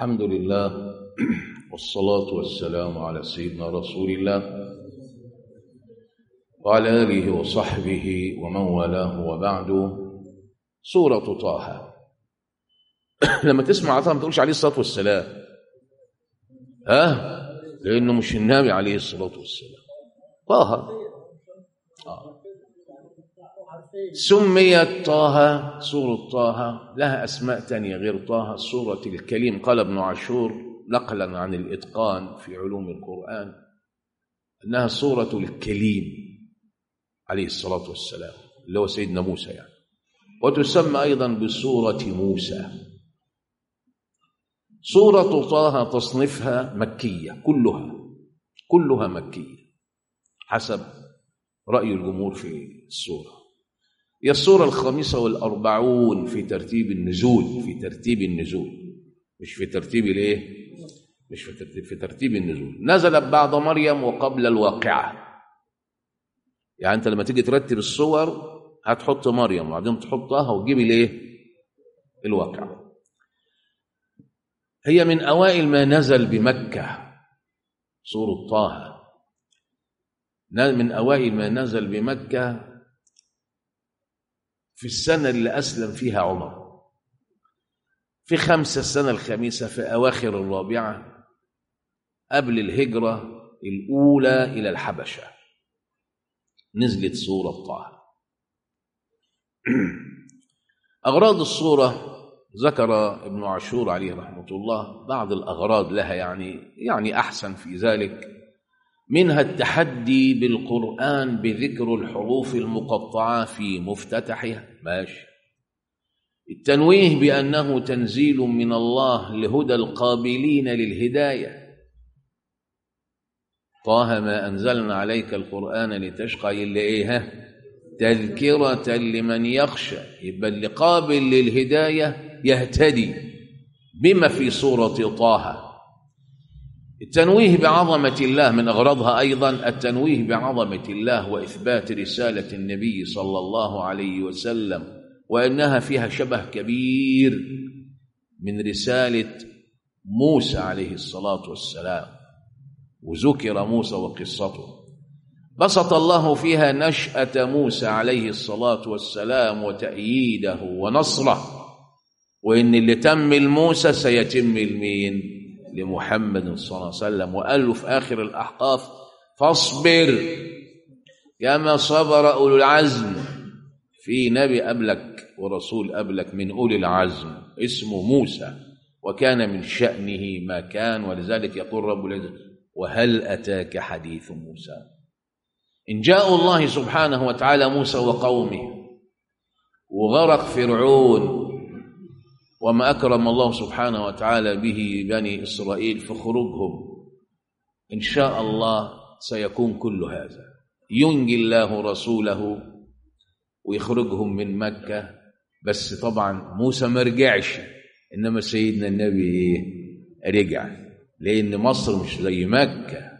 الحمد لله والصلاة والسلام على سيدنا رسول الله وعلى آله وصحبه ومن والاه وبعد سورة طه لما تسمع طه ما تقولش عليه الصلاة والسلام ها لأنه مش النبي عليه الصلاة والسلام طه آه. سميت طه سورة طه لها أسماء تانية غير طه سورة الكليم قال ابن عاشور نقلا عن الإتقان في علوم القرآن أنها سورة الكليم عليه الصلاة والسلام اللي هو سيدنا موسى يعني وتسمى أيضا بسورة موسى سورة طه تصنيفها مكية كلها كلها مكية حسب رأي الجمهور في السورة هي السورة الخامسة والأربعون في ترتيب النزول في ترتيب النزول مش في ترتيب الايه مش في ترتيب في ترتيب النزول نزلت بعد مريم وقبل الواقعة يعني انت لما تيجي ترتب الصور هتحط مريم وبعدين تحطها وتجيب الايه الواقعة هي من أوائل ما نزل بمكة سورة طه من أوائل ما نزل بمكة في السنة اللي أسلم فيها عمر في خمسة السنة الخامسة في أواخر الرابعة قبل الهجرة الأولى إلى الحبشة نزلت سورة طه أغراض الصورة ذكر ابن عاشور عليه رحمة الله بعض الأغراض لها يعني يعني أحسن في ذلك منها التحدي بالقرآن بذكر الحروف المقطعة في مفتتحها ماشي التنويه بأنه تنزيل من الله لهدى القابلين للهداية طه ما أنزلنا عليك القرآن لتشقى إلا إيه تذكرة لمن يخشى يبقى اللي قابل للهداية يهتدي بما في سورة طه التنويه بعظمة الله من أغراضها أيضا التنويه بعظمة الله وإثبات رسالة النبي صلى الله عليه وسلم وأنها فيها شبه كبير من رسالة موسى عليه الصلاة والسلام وذكر موسى وقصته بسط الله فيها نشأة موسى عليه الصلاة والسلام وتأييده ونصره وإن اللي تم لموسى سيتم لمين؟ لمحمد صلى الله عليه وسلم وقال له في آخر الأحقاف فاصبر كما صبر أولو العزم في نبي قبلك ورسول قبلك من أولي العزم اسمه موسى وكان من شأنه ما كان ولذلك يقول رب العزة وهل أتاك حديث موسى إن جاء الله سبحانه وتعالى موسى وقومه وغرق فرعون وما أكرم الله سبحانه وتعالى به بني إسرائيل فخرجهم إن شاء الله سيكون كل هذا ينجي الله رسوله ويخرجهم من مكة بس طبعا موسى ما رجعش إنما سيدنا النبي رجع لأن مصر مش زي مكة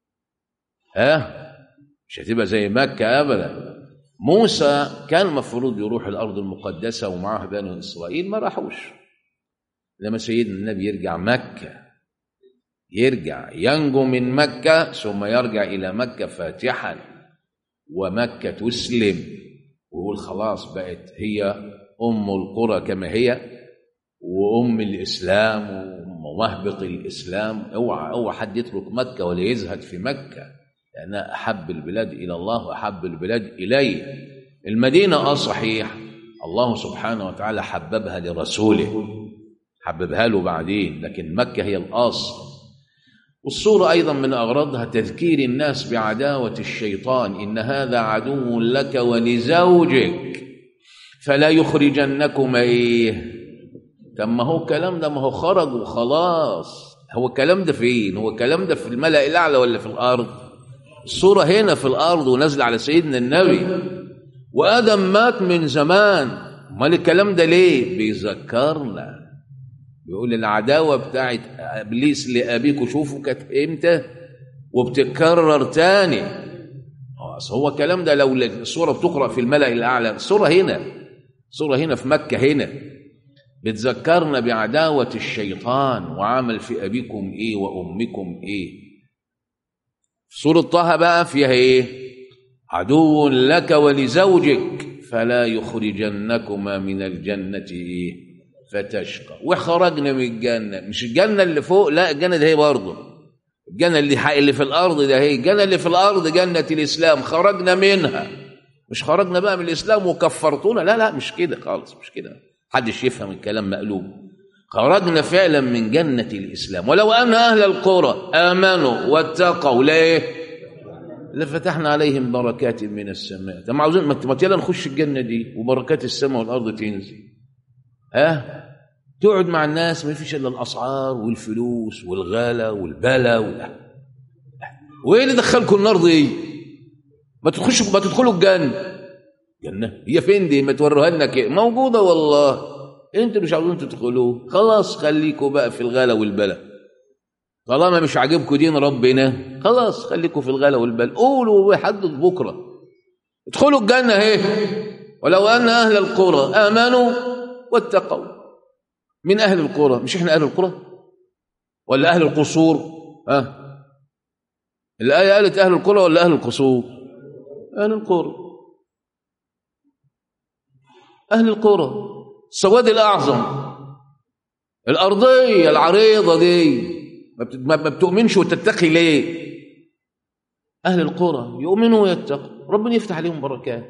ها مش هتبقى زي مكة أبدا موسى كان المفروض يروح الأرض المقدسة ومعه بني إسرائيل ما راحوش لما سيدنا النبي يرجع مكة يرجع ينجو من مكة ثم يرجع إلى مكة فاتحا ومكة تسلم ويقول خلاص بقت هي أم القرى كما هي وأم الإسلام ومهبط الإسلام اوعى اوعى حد يترك مكة ولا يزهد في مكة لأنها أحب البلاد إلى الله وأحب البلاد إليه المدينة آه صحيح الله سبحانه وتعالى حببها لرسوله حببها له بعدين لكن مكة هي الأصل والصورة أيضا من أغراضها تذكير الناس بعداوة الشيطان إن هذا عدو لك ولزوجك فلا يخرجنكما إيه طب ما هو الكلام ده ما هو خرج وخلاص هو الكلام ده فين هو الكلام ده في الملأ الأعلى ولا في الأرض الصورة هنا في الأرض ونازلة على سيدنا النبي وآدم مات من زمان امال الكلام ده ليه بيذكرنا بيقول العداوة بتاعت إبليس لأبيك شوفوا كانت إمتى وبتتكرر تاني هو الكلام ده لو الصورة بتقرأ في الملأ الأعلى الصورة هنا الصورة هنا في مكة هنا بتذكرنا بعداوة الشيطان وعمل في أبيكم إيه وأمكم إيه سورة طه بقى فيها إيه عدو لك ولزوجك فلا يخرجنكما من الجنة إيه فتشقى وخرجنا من الجنة مش الجنة اللي فوق لا الجنة ده هي برضه الجنة اللي اللي في الأرض ده هي الجنة اللي في الأرض جنة الإسلام خرجنا منها مش خرجنا بقى من الإسلام وكفرتونا لا لا مش كده خالص مش كده حدش يفهم الكلام مقلوب خرجنا فعلا من جنة الإسلام ولو أن أهل القرى آمنوا واتقوا ليه لفتحنا عليهم بركات من السماء طب عاوزين ما يلا نخش الجنة دي وبركات السماء والأرض تنزل ها تقعد مع الناس ما فيش إلا الأسعار والفلوس والغلا والبلا ولا وإيه اللي دخلكم النار دي ما تخشوا ما تدخلوا الجنة جنة هي فين دي ما توروها لنا كده موجودة والله انتوا مش عاوزين تدخلوه خلاص خليكوا بقى في الغلا والبلا طالما مش عاجبكم دين ربنا خلاص خليكوا في الغلا والبلا قولوا وحدد بكره ادخلوا الجنة اهي ولو أن أهل القرى آمنوا واتقوا من أهل القرى مش إحنا أهل القرى ولا أهل القصور ها الآية قالت أهل القرى ولا أهل القصور أهل القرى أهل القرى السواد الأعظم الأرضية العريضة دي ما بتؤمنش وتتقي ليه أهل القرى يؤمنوا ويتقوا ربنا يفتح عليهم بركات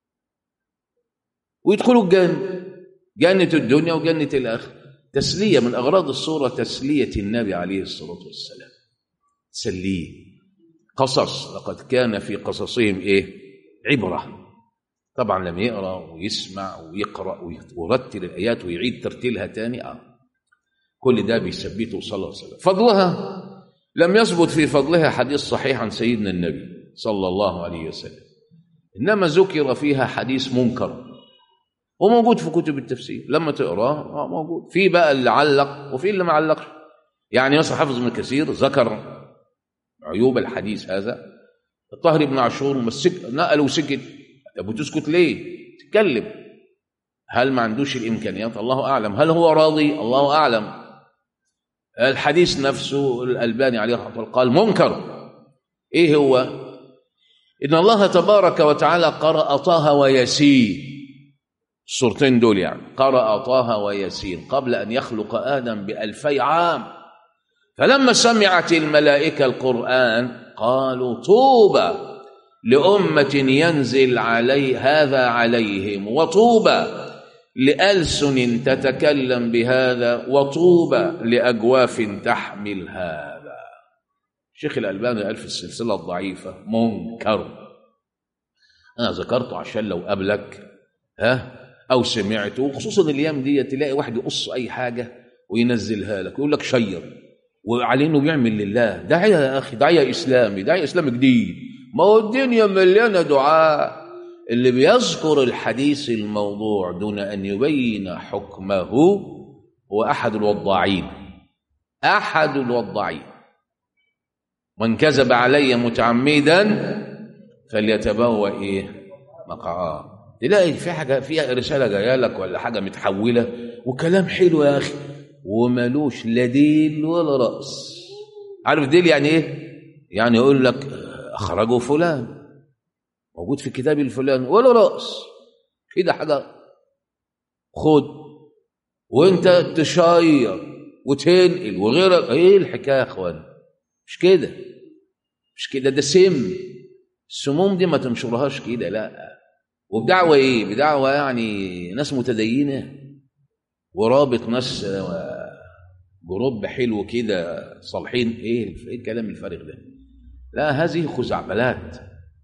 ويدخلوا الجنة جنة الدنيا وجنة الآخرة تسلية من أغراض الصورة تسلية النبي عليه الصلاة والسلام تسليه قصص لقد كان في قصصهم إيه عبرة طبعا لما يقرأ ويسمع ويقرأ ويرتل الآيات ويعيد ترتيلها تاني آه. كل ده بيثبته صلى الله عليه وسلم فضلها لم يثبت في فضلها حديث صحيح عن سيدنا النبي صلى الله عليه وسلم إنما ذكر فيها حديث منكر وموجود في كتب التفسير لما تقراه موجود في بقى اللي علق وفي اللي ما علقش يعني مثلا حافظ ابن كثير ذكر عيوب الحديث هذا الطاهر بن عاشور مسك نقل وسكت طب وتسكت ليه تتكلم هل ما عندوش الامكانيات الله اعلم هل هو راضي الله اعلم الحديث نفسه الالباني عليه رحمه الله قال منكر ايه هو ان الله تبارك وتعالى قرأ طه وياسين الصورتين دول يعني قرأ طه وياسين قبل أن يخلق آدم بألفي عام فلما سمعت الملائكة القرآن قالوا طوبى لأمة ينزل علي هذا عليهم وطوبى لألسن تتكلم بهذا وطوبى لأجواف تحمل هذا شيخ الألباني قال في السلسلة الضعيفة منكر أنا ذكرته عشان لو قبلك ها او سمعته وخصوصا الايام دي تلاقي واحد يقص اي حاجه وينزلها لك يقول لك شير وعليه انه بيعمل لله داعيه يا اخي داعيه اسلامي داعيه اسلامي جديد ما هو الدنيا مليانه دعاء اللي بيذكر الحديث الموضوع دون ان يبين حكمه هو احد الوضاعين احد الوضاعين من كذب علي متعمدا فليتبوأ ايه مقعاه تلاقي في حاجه فيها رساله جايه لك ولا حاجه متحوله وكلام حلو يا اخي وملوش لا ديل ولا راس عارف ديل يعني ايه يعني يقول لك اخرجه فلان موجود في كتاب الفلان ولا راس كده حاجه خد وانت تشاير وتنقل وغيرك ايه الحكايه يا اخوان مش كده مش كده ده سم السموم دي ما تنشرهاش كده لا وبدعوة ايه بدعوة يعني ناس متدينة ورابط ناس جروب حلو كده صالحين ايه ايه الكلام الفارغ ده لا هذه خزعبلات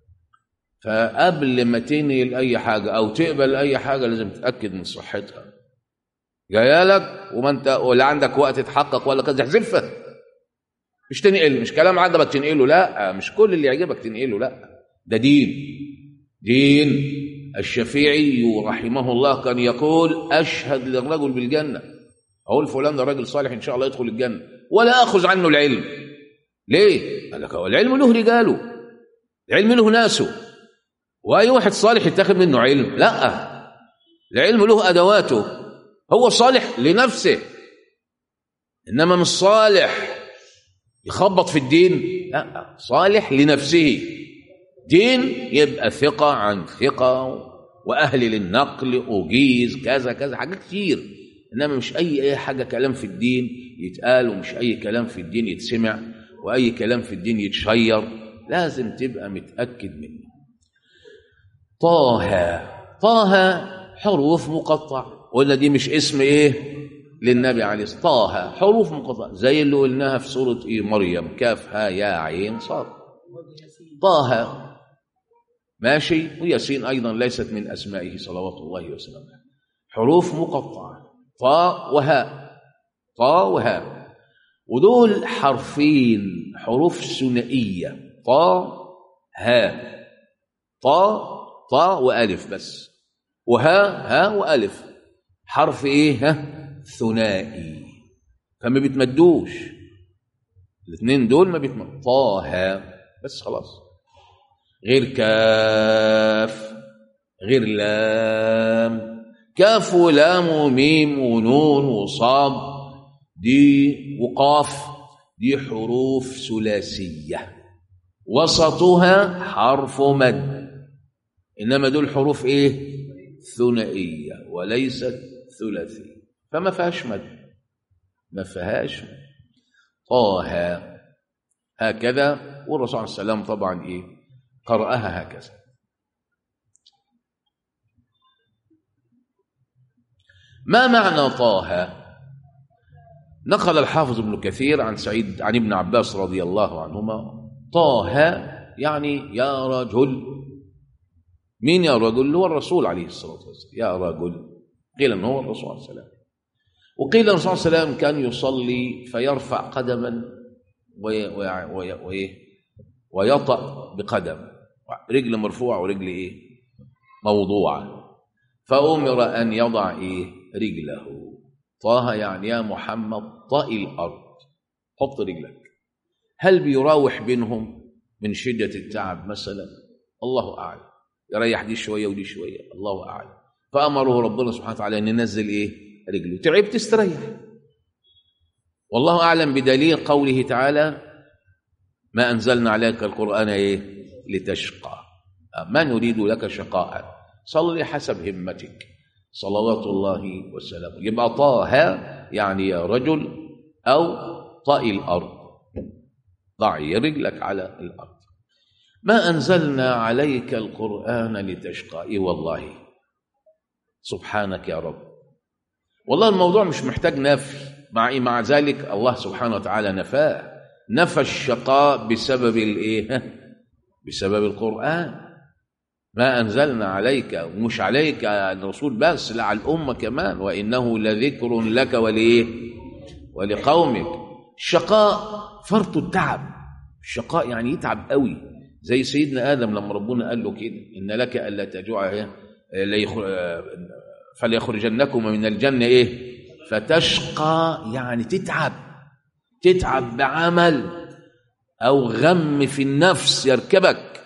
فقبل ما تنقل اي حاجة او تقبل اي حاجة لازم تتأكد من صحتها جايه لك وما انت ولا عندك وقت تحقق ولا كذا احذفها مش تنقل مش كلام عجبك تنقله لا مش كل اللي يعجبك تنقله لا ده دين دين الشافعي رحمه الله كان يقول أشهد للرجل بالجنة أقول فلان ده راجل صالح إن شاء الله يدخل الجنة ولا أخذ عنه العلم ليه؟ قال لك العلم له رجاله العلم له ناسه وأي واحد صالح يتاخد منه علم لا العلم له أدواته هو صالح لنفسه انما مش صالح يخبط في الدين لا صالح لنفسه دين يبقى ثقة عن ثقة وأهل للنقل أجيز كذا كذا حاجات كتير إنما مش أي أي حاجة كلام في الدين يتقال ومش أي كلام في الدين يتسمع وأي كلام في الدين يتشير لازم تبقى متأكد منه طه طه حروف مقطعة ولا دي مش اسم إيه للنبي عليه الصلاة طه حروف مقطعة زي اللي قلناها في سورة إيه مريم كاف ها يا عين صاد طه ماشي وياسين أيضا ليست من أسمائه صلوات الله وسلامه حروف مقطعة طاء وهاء طاء وهاء ودول حرفين حروف ثنائية طاء هاء طاء طاء وألف بس وهاء هاء وألف حرف إيه ها ثنائي فما بيتمدوش الاثنين دول ما بيتمدوا طه بس خلاص غير كاف غير لام كاف ولام وميم ونون وصاد دي وقاف دي حروف ثلاثية وسطها حرف مد إنما دول حروف إيه ثنائية وليست ثلاثية فما فيهاش مد ما فيهاش طه هكذا والرسول عليه السلام طبعا ايه قرأها هكذا ما معنى طه نقل الحافظ ابن كثير عن سعيد عن ابن عباس رضي الله عنهما طه يعني يا رجل مين يا رجل هو الرسول عليه الصلاة والسلام يا رجل قيل انه هو الرسول عليه السلام وقيل الرسول صلى الله عليه وسلم كان يصلي فيرفع قدما وي وي وي وي ويطأ بقدم رجل مرفوعة ورجل إيه موضوعة فأمر أن يضع إيه رجله طه يعني يا محمد طأ الأرض حط رجلك هل بيراوح بينهم من شدة التعب مثلا الله أعلم يريح دي شوية ودي شوية الله أعلم فأمره ربنا سبحانه وتعالى أن ينزل إيه رجله تعبت استريح والله أعلم بدليل قوله تعالى ما أنزلنا عليك القرآن إيه لتشقى ما نريد لك شقاء صل حسب همتك صلوات الله وسلامه يبقى طه يعني يا رجل أو طأ الأرض ضعي رجلك على الأرض ما أنزلنا عليك القرآن لتشقى إيه والله سبحانك يا رب والله الموضوع مش محتاج نفي مع مع ذلك الله سبحانه وتعالى نفاه نفى الشقاء بسبب الايه بسبب القران ما انزلنا عليك ومش عليك الرسول بس لا على الامه كمان وانه لذكر لك وليه ولقومك الشقاء فرط التعب الشقاء يعني يتعب قوي زي سيدنا ادم لما ربنا قال له كده ان لك الا تجوع فليخرجنكم من الجنة إيه فتشقى يعني تتعب تتعب بعمل أو غم في النفس يركبك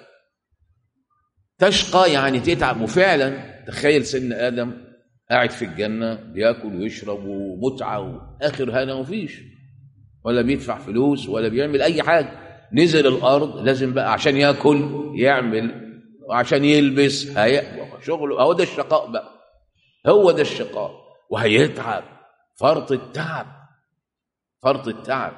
تشقى يعني تتعب وفعلا تخيل سن آدم قاعد في الجنة بياكل ويشرب ومتعة وآخر هنا مفيش ولا بيدفع فلوس ولا بيعمل أي حاجة نزل الأرض لازم بقى عشان ياكل يعمل وعشان يلبس هي شغله هو ده الشقاء بقى هو ده الشقاء وهيتعب فرط التعب فرط التعب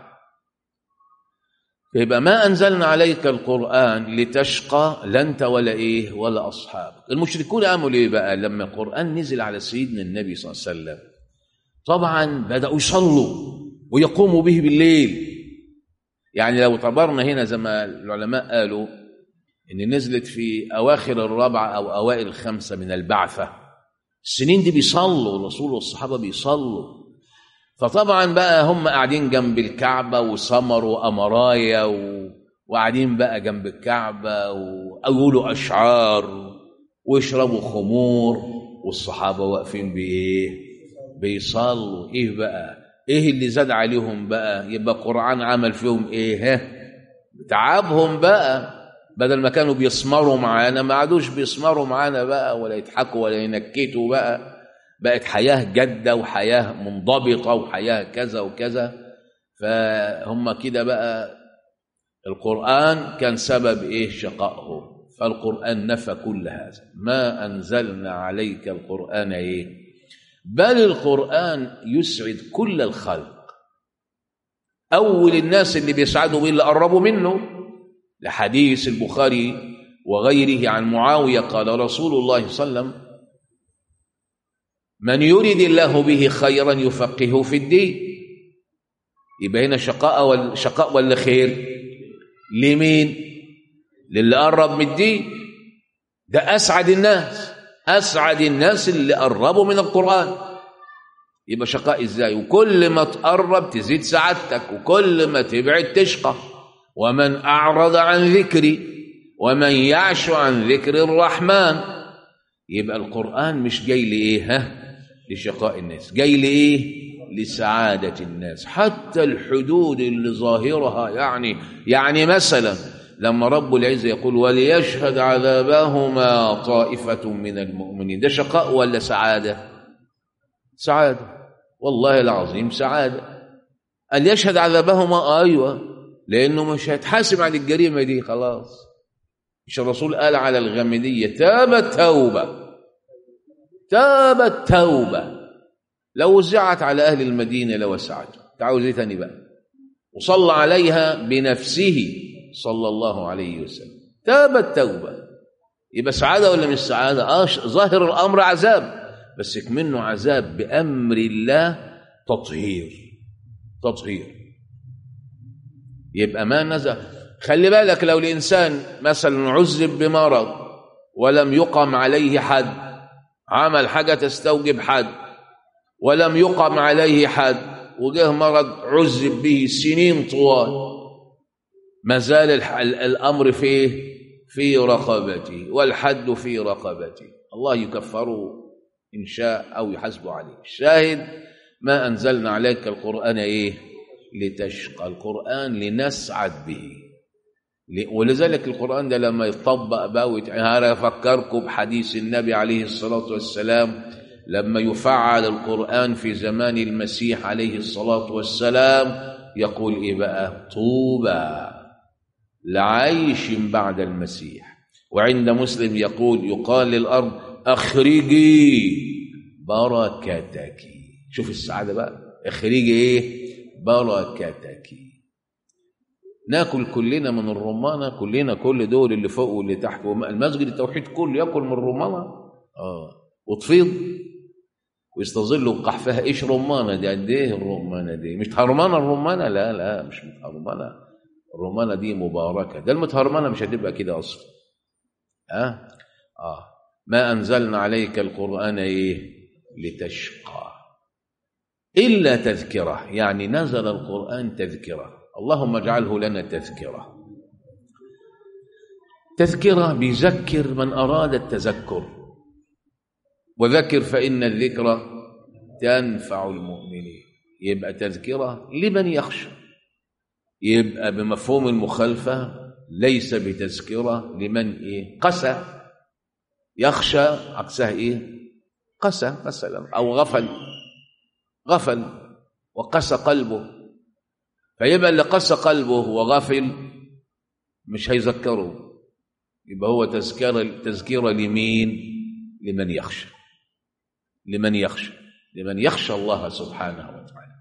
يبقى ما أنزلنا عليك القرآن لتشقى لا أنت ولا إيه ولا أصحابك المشركون عملوا إيه بقى لما القرآن نزل على سيدنا النبي صلى الله عليه وسلم طبعا بدأوا يصلوا ويقوموا به بالليل يعني لو اعتبرنا هنا زي ما العلماء قالوا ان نزلت في اواخر الرابعه او اوائل الخمسه من البعثه السنين دي بيصلوا الرسول والصحابه بيصلوا فطبعا بقى هم قاعدين جنب الكعبه وسمروا امرايا و... وقاعدين بقى جنب الكعبه ويقولوا اشعار ويشربوا خمور والصحابه واقفين بايه بيصلوا ايه بقى ايه اللي زاد عليهم بقى يبقى قرآن عمل فيهم ايه ها تعبهم بقى بدل ما كانوا بيسمروا معانا ما عادوش بيسمروا معانا بقى ولا يضحكوا ولا ينكتوا بقى بقت حياة جادة وحياة منضبطة وحياة كذا وكذا فهم كده بقى القرآن كان سبب إيه شقائهم فالقرآن نفى كل هذا ما أنزلنا عليك القرآن إيه بل القرآن يسعد كل الخلق أول الناس اللي بيسعدوا بيه اللي قربوا منه لحديث البخاري وغيره عن معاوية قال رسول الله صلى الله عليه وسلم من يريد الله به خيرا يفقهه في الدين يبقى هنا شقاء ولا شقاء ولا خير لمين للي قرب من الدين ده اسعد الناس اسعد الناس اللي قربوا من القران يبقى شقاء ازاي وكل ما تقرب تزيد سعادتك وكل ما تبعد تشقى ومن اعرض عن ذكري ومن يعش عن ذكر الرحمن يبقى القران مش جاي لايه ها لشقاء الناس جاي لايه لسعاده الناس حتى الحدود اللي ظاهرها يعني يعني مثلا لما رب العزه يقول وليشهد عذابهما طائفه من المؤمنين ده شقاء ولا سعاده سعاده والله العظيم سعاده قال يشهد عذابهما ايوه لانه مش هيتحاسب عن الجريمه دي خلاص مش الرسول قال على الغامديه تابت توبه تابت توبه لو وزعت على اهل المدينه لوسعتهم تعالوا ايه تاني بقى وصلى عليها بنفسه صلى الله عليه وسلم تابت توبه يبقى سعاده ولا مش سعاده اه ظاهر الامر عذاب بس منه عذاب بامر الله تطهير تطهير يبقى ما نزل خلي بالك لو الانسان مثلا عذب بمرض ولم يقم عليه حد عمل حاجه تستوجب حد ولم يقم عليه حد وجه مرض عذب به سنين طوال ما زال الامر فيه في رقبته والحد في رقبته الله يكفره ان شاء او يحاسبه عليه الشاهد ما انزلنا عليك القران ايه لتشقى القران لنسعد به ولذلك القران ده لما يطبق بقى افكركم بحديث النبي عليه الصلاه والسلام لما يفعل القرآن في زمان المسيح عليه الصلاة والسلام يقول إيه بقى طوبى لعيش بعد المسيح وعند مسلم يقول يقال للأرض أخرجي بركتك شوف السعادة بقى اخرجي إيه بركتك ناكل كلنا من الرمانة كلنا كل دول اللي فوق واللي تحت المسجد التوحيد كله ياكل من الرمانة اه وتفيض ويستظلوا بقحفها ايش رمانه دي قد ايه الرمانه دي مش هرمانه الرمانه لا لا مش متهرمانه الرمانه دي مباركه ده المتهرمانه مش هتبقى كده اصلا ها أه؟ اه ما انزلنا عليك القران ايه لتشقى الا تذكره يعني نزل القران تذكره اللهم اجعله لنا تذكره تذكره بيذكر من اراد التذكر وذكر فإن الذكرى تنفع المؤمنين يبقى تذكرة لمن يخشى يبقى بمفهوم المخالفة ليس بتذكرة لمن إيه قسى يخشى عكسها إيه قسى مثلا أو غفل غفل وقسى قلبه فيبقى اللي قسى قلبه وغفل مش هيذكره يبقى هو تذكرة تذكرة لمين لمن يخشى لمن يخشى لمن يخشى الله سبحانه وتعالى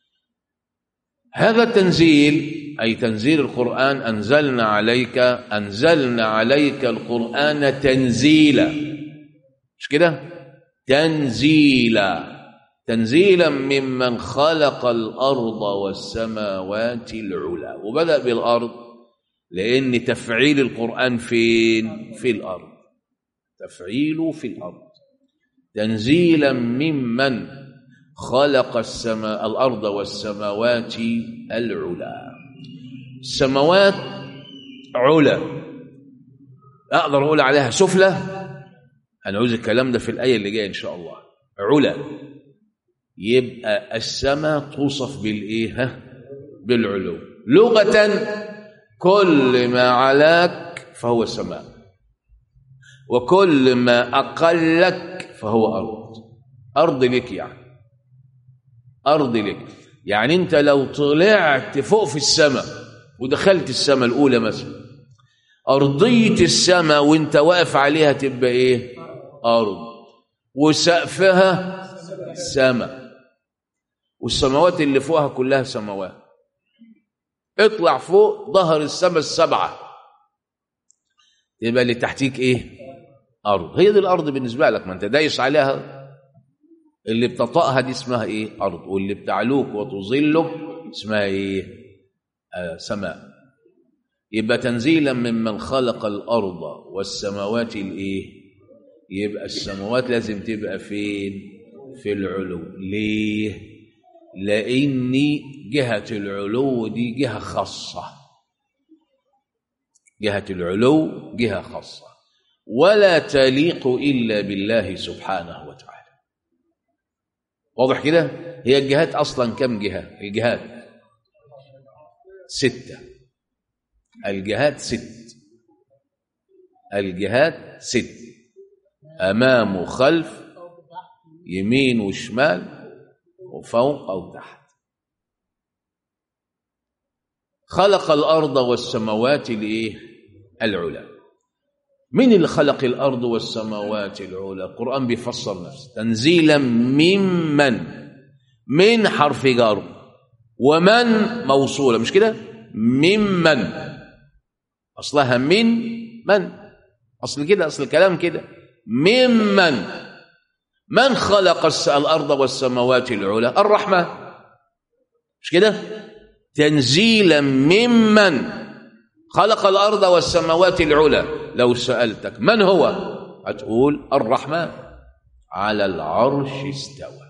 هذا التنزيل أي تنزيل القرآن أنزلنا عليك أنزلنا عليك القرآن تنزيلا مش كده تنزيلا تنزيلا ممن خلق الأرض والسماوات العلى وبدأ بالأرض لأن تفعيل القرآن فين في الأرض تفعيله في الأرض تنزيلا ممن خلق السماء الأرض والسماوات العلى السماوات علا أقدر أقول عليها سفلى أنا عاوز الكلام ده في الآية اللي جاية إن شاء الله علا يبقى السماء توصف بالإيه بالعلو لغة كل ما علاك فهو سماء وكل ما أقلك فهو أرض ارض لك يعني ارض لك يعني انت لو طلعت فوق في السماء ودخلت السماء الاولى مثلا ارضيه السماء وانت واقف عليها تبقى ايه ارض وسقفها سماء والسماوات اللي فوقها كلها سماوات اطلع فوق ظهر السماء السبعه يبقى اللي تحتيك ايه ارض هي دي الارض بالنسبه لك ما انت دايس عليها اللي بتطأها دي اسمها ايه ارض واللي بتعلوك وتظلك اسمها ايه آه سماء يبقى تنزيلا ممن خلق الارض والسماوات الايه يبقى السماوات لازم تبقى فين في العلو ليه لاني جهه العلو دي جهه خاصه جهه العلو جهه خاصه ولا تليق الا بالله سبحانه وتعالى واضح كده هي الجهات اصلا كم جهه الجهات سته الجهات ست الجهات ست امام وخلف يمين وشمال وفوق او تحت خلق الارض والسماوات الايه العلى مين اللي خلق الارض والسماوات العلى القران بيفسر نفسه تنزيلا ممن من حرف جر ومن موصوله مش كده ممن اصلها من من اصل كده اصل الكلام كده ممن من خلق الارض والسماوات العلى الرحمن مش كده تنزيلا ممن خلق الارض والسماوات العلى لو سالتك من هو هتقول الرحمن على العرش استوى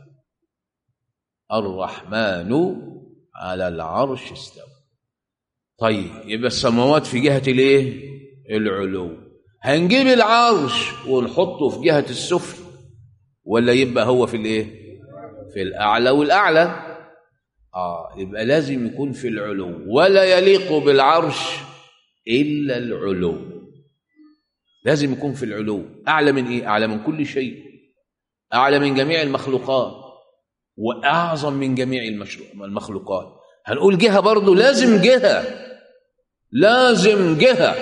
الرحمن على العرش استوى طيب يبقى السماوات في جهه الايه العلو هنجيب العرش ونحطه في جهه السفل ولا يبقى هو في الايه في الاعلى والاعلى اه يبقى لازم يكون في العلو ولا يليق بالعرش الا العلو لازم يكون في العلو اعلى من ايه اعلى من كل شيء اعلى من جميع المخلوقات واعظم من جميع المخلوقات هنقول جهه برضه لازم جهه لازم جهه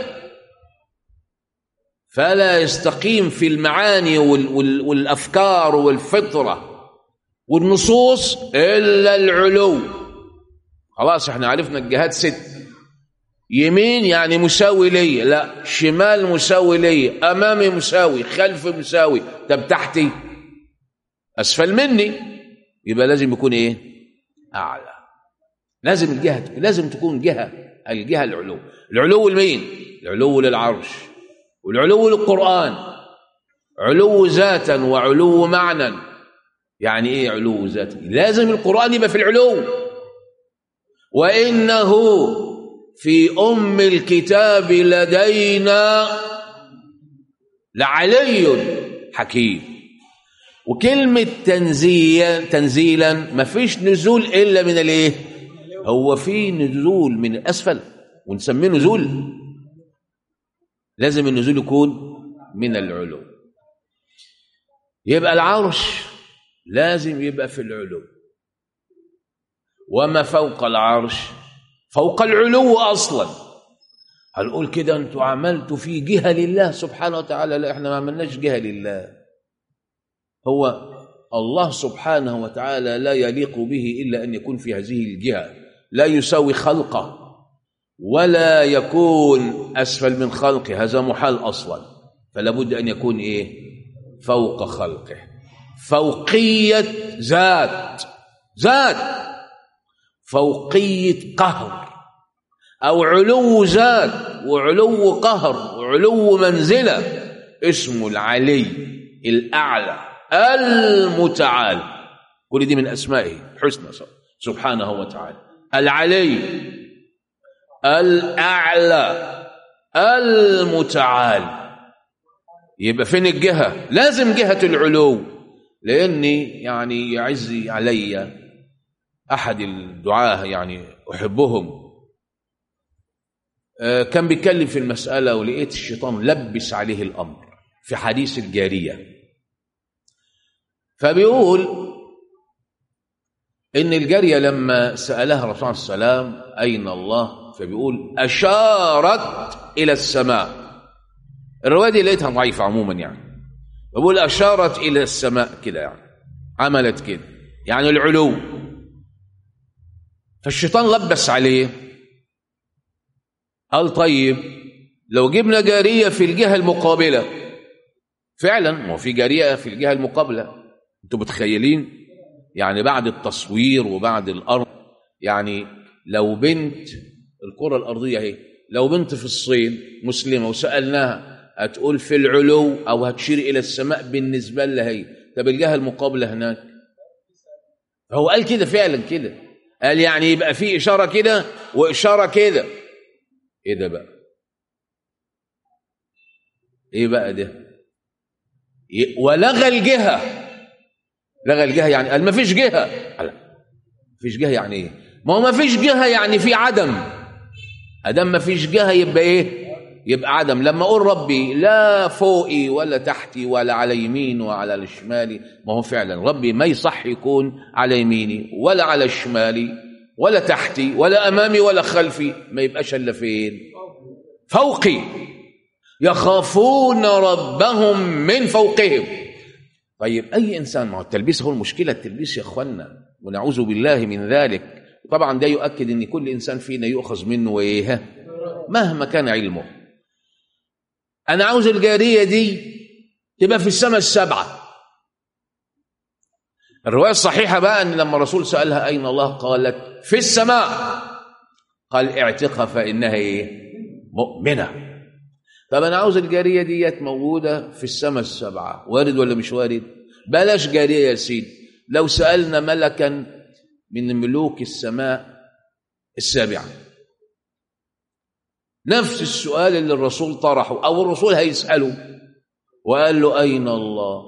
فلا يستقيم في المعاني وال وال والافكار والفطره والنصوص الا العلو خلاص احنا عرفنا الجهات ست يمين يعني مساوي لي لا شمال مساوي لي امامي مساوي خلفي مساوي طب تحتي اسفل مني يبقى لازم يكون ايه اعلى لازم الجهه لازم تكون جهه الجهه العلو العلو لمين العلو للعرش والعلو للقران علو ذاتا وعلو معنى يعني ايه علو ذاتا لازم القران يبقى في العلو وانه في ام الكتاب لدينا لعلي حكيم وكلمة تنزيلا تنزيلا ما فيش نزول إلا من الإيه؟ هو في نزول من الأسفل ونسميه نزول لازم النزول يكون من العلو يبقى العرش لازم يبقى في العلو وما فوق العرش فوق العلو اصلا هنقول كده انتوا عملتوا في جهه لله سبحانه وتعالى لا احنا ما عملناش جهه لله هو الله سبحانه وتعالى لا يليق به الا ان يكون في هذه الجهه لا يساوي خلقه ولا يكون اسفل من خلقه هذا محال اصلا فلا بد ان يكون ايه فوق خلقه فوقيه ذات ذات فوقيه قهر او علو ذات وعلو قهر وعلو منزله اسمه العلي الاعلى المتعال كل دي من اسمائه الحسنى سبحانه وتعالى العلي الاعلى المتعال يبقى فين الجهه لازم جهه العلو لاني يعني يعز علي احد الدعاه يعني احبهم كان بيتكلم في المساله ولقيت الشيطان لبس عليه الامر في حديث الجاريه فبيقول ان الجاريه لما سالها الرسول صلى الله عليه وسلم اين الله فبيقول اشارت الى السماء الروايه دي لقيتها ضعيفه عموما يعني بقول اشارت الى السماء كده يعني عملت كده يعني العلو فالشيطان لبس عليه قال طيب لو جبنا جاريه في الجهه المقابله فعلا ما هو في جاريه في الجهه المقابله انتوا متخيلين يعني بعد التصوير وبعد الارض يعني لو بنت الكره الارضيه اهي لو بنت في الصين مسلمه وسالناها هتقول في العلو او هتشير الى السماء بالنسبه لها هي طب الجهه المقابله هناك هو قال كده فعلا كده قال يعني يبقى في اشاره كده واشاره كده ايه ده بقى ايه بقى ده ولغى الجهه لغى الجهه يعني قال ما فيش جهه ما فيش جهه يعني ايه ما هو ما فيش جهه يعني في عدم ادام ما فيش جهه يبقى ايه يبقى عدم لما اقول ربي لا فوقي ولا تحتي ولا على يمين وعلى الشمالي ما هو فعلا ربي ما يصح يكون على يميني ولا على شمالي ولا تحتي ولا امامي ولا خلفي ما يبقاش الا فين فوقي يخافون ربهم من فوقهم طيب اي انسان ما هو التلبيس هو المشكله التلبيس يا اخوانا ونعوذ بالله من ذلك طبعا ده يؤكد ان كل انسان فينا يؤخذ منه وايه مهما كان علمه انا عاوز الجاريه دي تبقى في السماء السبعه الروايه الصحيحه بقى ان لما الرسول سالها اين الله قالت في السماء قال اعتقها فانها ايه مؤمنه طب انا عاوز الجاريه ديت موجوده في السماء السبعه وارد ولا مش وارد بلاش جاريه يا سيدي لو سالنا ملكا من ملوك السماء السابعه نفس السؤال اللي الرسول طرحه او الرسول هيساله وقال له اين الله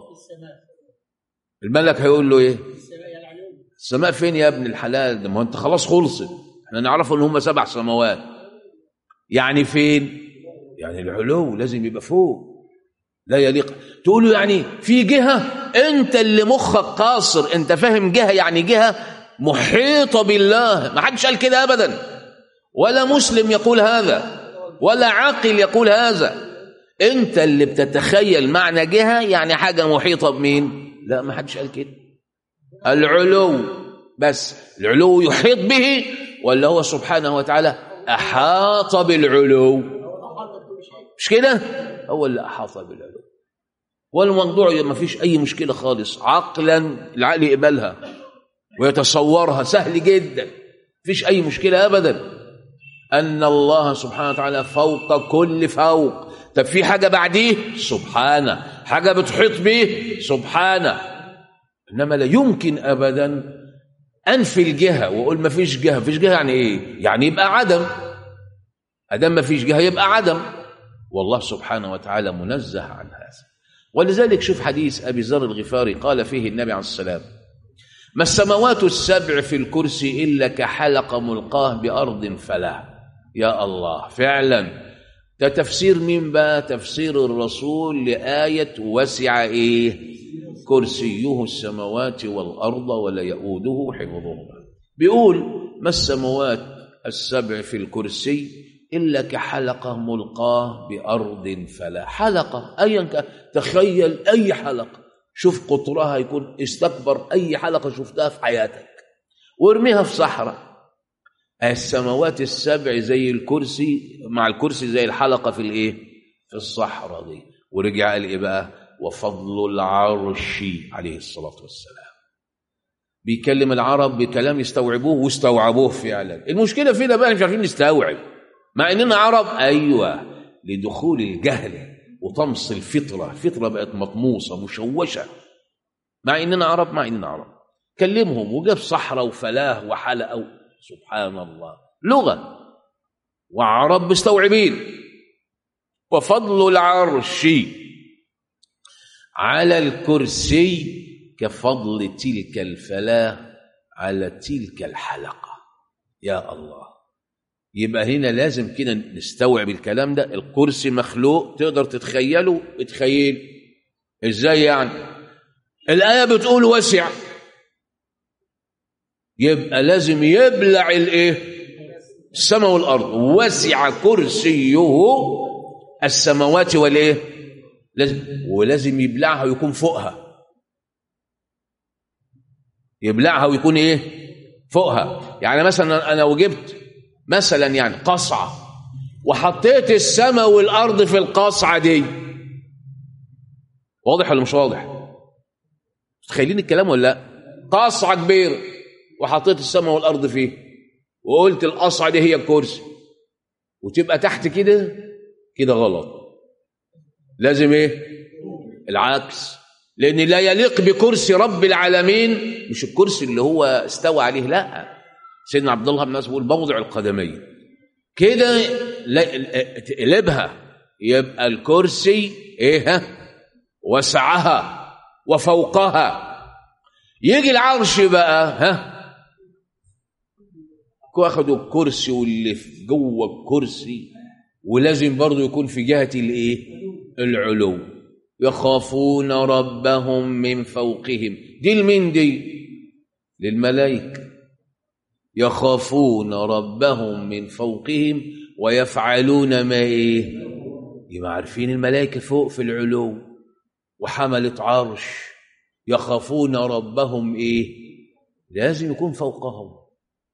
الملك هيقول له ايه السماء فين يا ابن الحلال ده ما انت خلاص خلصت احنا نعرفه ان هم سبع سماوات يعني فين يعني العلو لازم يبقى فوق لا يليق تقول له يعني في جهه انت اللي مخك قاصر انت فاهم جهه يعني جهه محيطه بالله ما حدش قال كده ابدا ولا مسلم يقول هذا ولا عاقل يقول هذا انت اللي بتتخيل معنى جهه يعني حاجه محيطه بمين لا ما حدش قال كده العلو بس العلو يحيط به ولا هو سبحانه وتعالى احاط بالعلو مش كده هو اللي احاط بالعلو والموضوع ما فيش اي مشكله خالص عقلا العقل يقبلها ويتصورها سهل جدا فيش اي مشكله ابدا ان الله سبحانه وتعالى فوق كل فوق طب في حاجه بعديه سبحانه حاجه بتحيط به سبحانه انما لا يمكن ابدا انفي الجهه واقول ما فيش جهه فيش جهه يعني ايه يعني يبقى عدم ادام ما فيش جهه يبقى عدم والله سبحانه وتعالى منزه عن هذا ولذلك شوف حديث ابي ذر الغفاري قال فيه النبي عليه السلام ما السماوات السبع في الكرسي الا كحلقه ملقاه بارض فلا يا الله فعلا ده تفسير مين بقى تفسير الرسول لآية وسع إيه كرسيه السماوات والأرض ولا يؤوده حفظهما بيقول ما السماوات السبع في الكرسي إلا كحلقة ملقاه بأرض فلا حلقة أيا كان تخيل أي حلقة شوف قطرها يكون استكبر أي حلقة شفتها في حياتك وارميها في صحراء السماوات السبع زي الكرسي مع الكرسي زي الحلقة في الايه في الصحراء دي ورجع قال ايه بقى وفضل العرش عليه الصلاة والسلام بيكلم العرب بكلام يستوعبوه واستوعبوه فعلا المشكلة فينا بقى مش عارفين نستوعب مع اننا عرب ايوه لدخول الجهل وطمس الفطرة الفطرة بقت مطموسة مشوشة مع اننا عرب مع اننا عرب كلمهم وجاب صحراء وفلاه وحلقة سبحان الله لغة وعرب مستوعبين وفضل العرش على الكرسي كفضل تلك الفلاة على تلك الحلقة يا الله يبقى هنا لازم كده نستوعب الكلام ده الكرسي مخلوق تقدر تتخيله اتخيل ازاي يعني الآية بتقول وسع يبقى لازم يبلع الايه السماء والارض وسع كرسيه السماوات والايه لازم ولازم يبلعها ويكون فوقها يبلعها ويكون ايه فوقها يعني مثلا انا لو جبت مثلا يعني قصعه وحطيت السماء والارض في القصعه دي واضح ولا مش واضح متخيلين الكلام ولا لا قصعه كبيره وحطيت السماء والارض فيه وقلت القصعه دي هي الكرسي وتبقى تحت كده كده غلط لازم ايه العكس لان لا يليق بكرسي رب العالمين مش الكرسي اللي هو استوى عليه لا سيدنا عبد الله بن مسعود بيقول موضع القدمين كده تقلبها يبقى الكرسي ايه ها وسعها وفوقها يجي العرش بقى ها واخدوا الكرسي واللي في جوه الكرسي ولازم برضه يكون في جهه الايه العلو يخافون ربهم من فوقهم دي لمين دي للملائكه يخافون ربهم من فوقهم ويفعلون ما ايه يبقى عارفين الملائكه فوق في العلو وحملة عرش يخافون ربهم ايه لازم يكون فوقهم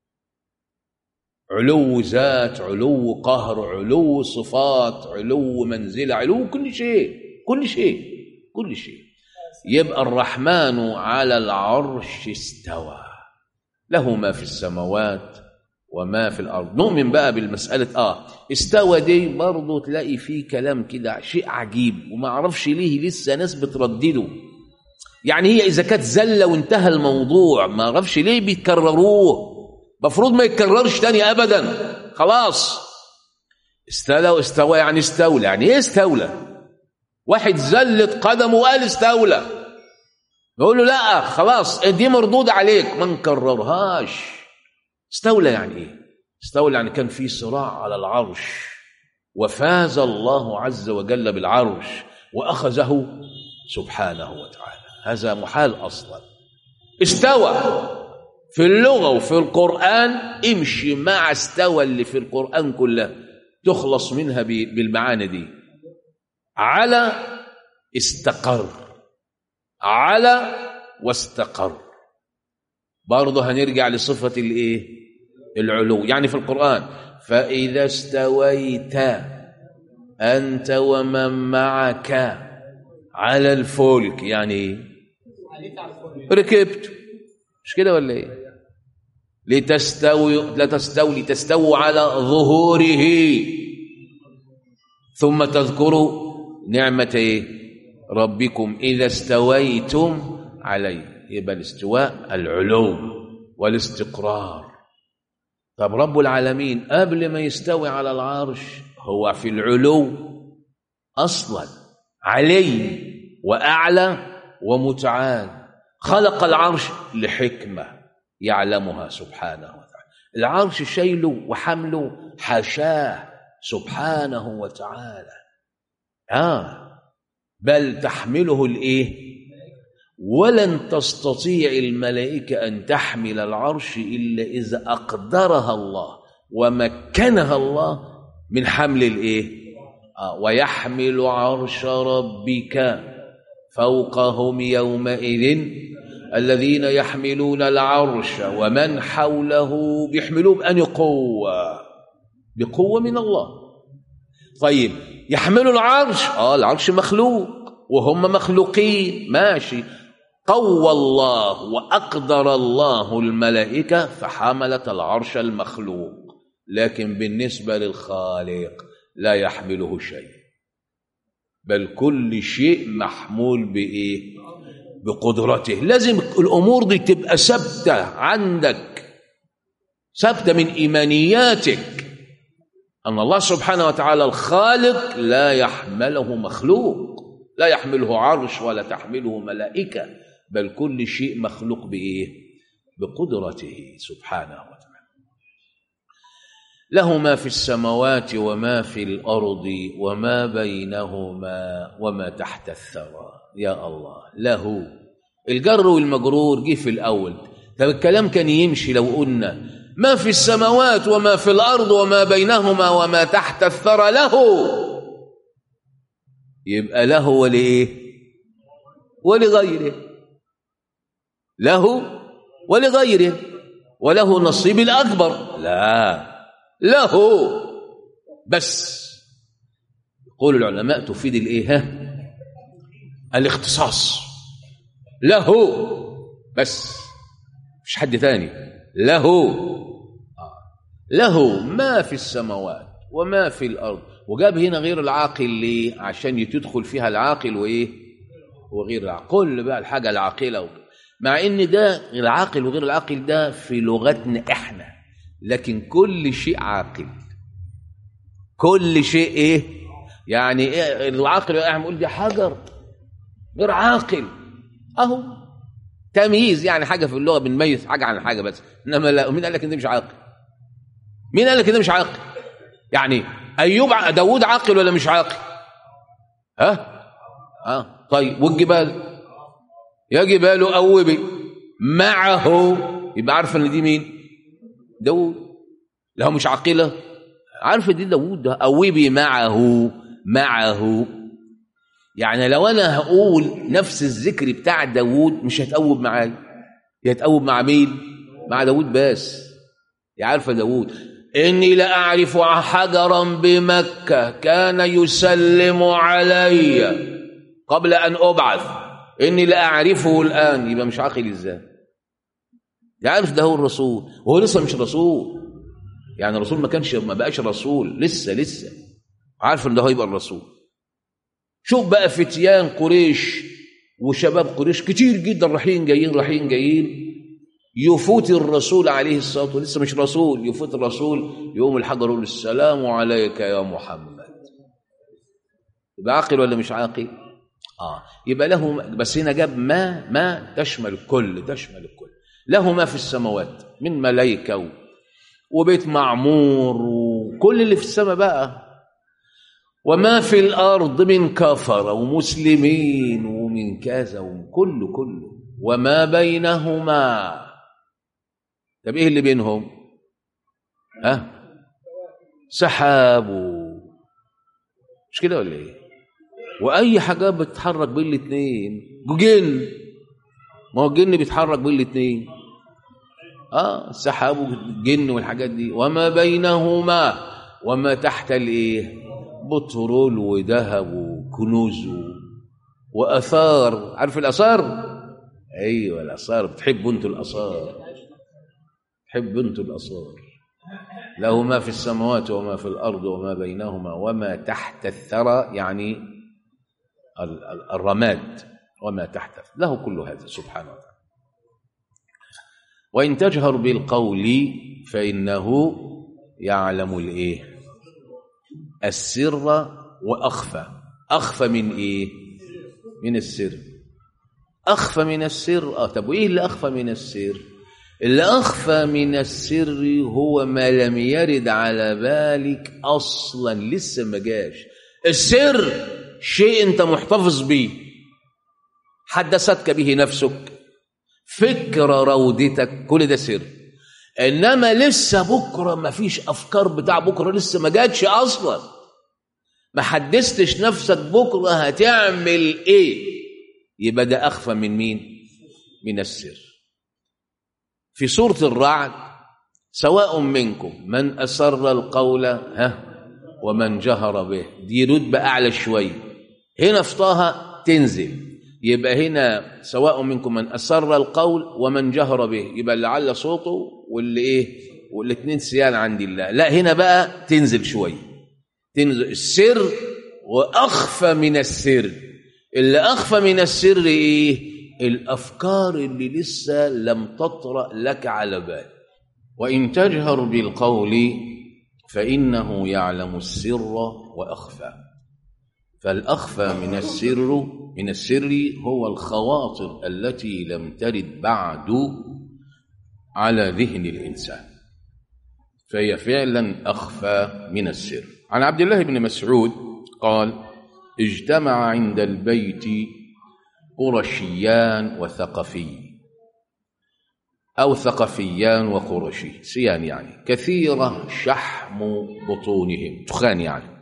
علو ذات علو قهر علو صفات علو منزله علو كل شيء كل شيء كل شيء يبقى الرحمن على العرش استوى له ما في السماوات وما في الارض نؤمن بقى بالمساله اه استوى دي برضه تلاقي فيه كلام كده شيء عجيب وما اعرفش ليه لسه ناس بتردده يعني هي اذا كانت زله وانتهى الموضوع ما اعرفش ليه بيكرروه مفروض ما يتكررش تاني ابدا خلاص استوى استوى يعني استولى يعني ايه استولى واحد زلت قدمه وقال استولى يقول له لا خلاص دي مردود عليك ما نكررهاش استولى يعني ايه استولى يعني كان في صراع على العرش وفاز الله عز وجل بالعرش واخذه سبحانه وتعالى هذا محال اصلا استوى في اللغه وفي القران امشي مع استوى اللي في القران كلها تخلص منها بالمعاني دي على استقر على واستقر برضه هنرجع لصفة الايه العلو يعني في القرآن فإذا استويت أنت ومن معك على الفلك يعني ركبت مش كده ولا ايه لتستوي لا تستولي تستووا على ظهوره ثم تذكروا نعمة ايه ربكم إذا استويتم عليه يبقى الاستواء العلو والاستقرار طب رب العالمين قبل ما يستوي على العرش هو في العلو أصلا علي وأعلى ومتعال خلق العرش لحكمة يعلمها سبحانه وتعالى العرش شيله وحمله حاشاه سبحانه وتعالى آه بل تحمله الايه ولن تستطيع الملائكه ان تحمل العرش الا اذا اقدرها الله ومكنها الله من حمل الايه آه ويحمل عرش ربك فوقهم يومئذ الذين يحملون العرش ومن حوله بيحملوه بأن قوة بقوة من الله طيب يحملوا العرش اه العرش مخلوق وهم مخلوقين ماشي قوى الله واقدر الله الملائكه فحملت العرش المخلوق لكن بالنسبه للخالق لا يحمله شيء بل كل شيء محمول بايه بقدرته لازم الامور دي تبقى ثابته عندك ثابته من ايمانياتك أن الله سبحانه وتعالى الخالق لا يحمله مخلوق لا يحمله عرش ولا تحمله ملائكة بل كل شيء مخلوق بإيه؟ بقدرته سبحانه وتعالى له ما في السماوات وما في الأرض وما بينهما وما تحت الثرى يا الله له الجر والمجرور جه في الأول طب الكلام كان يمشي لو قلنا ما في السماوات وما في الأرض وما بينهما وما تحت الثرى له يبقى له ولإيه ولغيره له ولغيره وله نصيب الأكبر لا له بس يقول العلماء تفيد الايه ها؟ الاختصاص له بس مش حد ثاني له له ما في السماوات وما في الارض وجاب هنا غير العاقل ليه عشان تدخل فيها العاقل وايه وغير العاقل كل بقى الحاجه العاقله و... مع ان ده العاقل وغير العاقل ده في لغتنا احنا لكن كل شيء عاقل كل شيء ايه يعني إيه العاقل احنا بنقول دي حجر غير عاقل اهو تمييز يعني حاجه في اللغه بنميز حاجه عن حاجه بس انما لا مين قال لك ان ده مش عاقل مين قال لك ان ده مش عاقل يعني ايوب ع- داوود عاقل ولا مش عاقل ها ها طيب والجبال يا جبال اوبي معه يبقى عارفه ان دي مين داوود لا مش عاقله عارفه دي داوود ده اوبي معه معه يعني لو انا هقول نفس الذكر بتاع داوود مش هتقوب معايا هتقوب مع مين مع داوود بس يا عارفه داوود اني لاعرف حجرا بمكه كان يسلم علي قبل ان ابعث اني لاعرفه الان يبقى مش عاقل ازاي يعرف ده هو الرسول وهو لسه مش رسول يعني الرسول ما كانش ما بقاش رسول لسه لسه عارف ان ده هيبقى الرسول شوف بقى فتيان قريش وشباب قريش كتير جدا رايحين جايين رايحين جايين يفوت الرسول عليه الصلاه والسلام لسه مش رسول يفوت الرسول يقوم الحجر يقول السلام عليك يا محمد يبقى عاقل ولا مش عاقل؟ اه يبقى له بس هنا جاب ما ما تشمل الكل تشمل الكل له ما في السماوات من ملائكه و- وبيت معمور وكل اللي في السماء بقى وما في الارض من كفر ومسلمين ومن كذا وكله كله وما بينهما طب ايه اللي بينهم ها سحاب و- مش كده ولا ايه واي حاجه بتتحرك بين الاثنين جن ما هو الجن بيتحرك بين الاثنين اه السحاب والجن والحاجات دي وما بينهما وما تحت الايه بترول وذهب وكنوز و- واثار عارف الاثار ايوه الاثار بتحبوا انتوا الاثار تحب انتوا الاثار له ما في السماوات وما في الارض وما بينهما وما تحت الثرى يعني ال- ال- الرماد وما تحت له كل هذا سبحانه وتعالى وإن تجهر بالقول فإنه يعلم الإيه السر وأخفى أخفى من إيه من السر أخفى من السر آه طب وإيه اللي أخفى من السر اللي أخفى من السر هو ما لم يرد على بالك أصلا لسه ما جاش السر شيء أنت محتفظ به حدثتك به نفسك فكرة روضتك كل ده سر انما لسه بكره ما فيش افكار بتاع بكره لسه ما جاتش اصلا ما حدثتش نفسك بكره هتعمل ايه يبقى ده اخفى من مين من السر في سوره الرعد سواء منكم من اسر القول ها ومن جهر به دي رتبه اعلى شويه هنا في طه تنزل يبقى هنا سواء منكم من أسر القول ومن جهر به يبقى اللي على صوته واللي إيه والاثنين سيان عند الله لا هنا بقى تنزل شوية تنزل السر وأخفى من السر اللي أخفى من السر إيه الأفكار اللي لسه لم تطرأ لك على بال وإن تجهر بالقول فإنه يعلم السر وأخفى فالأخفى من السر من السر هو الخواطر التي لم ترد بعد على ذهن الإنسان فهي فعلا أخفى من السر عن عبد الله بن مسعود قال اجتمع عند البيت قرشيان وثقفي أو ثقفيان وقرشي سيان يعني كثيرة شحم بطونهم تخان يعني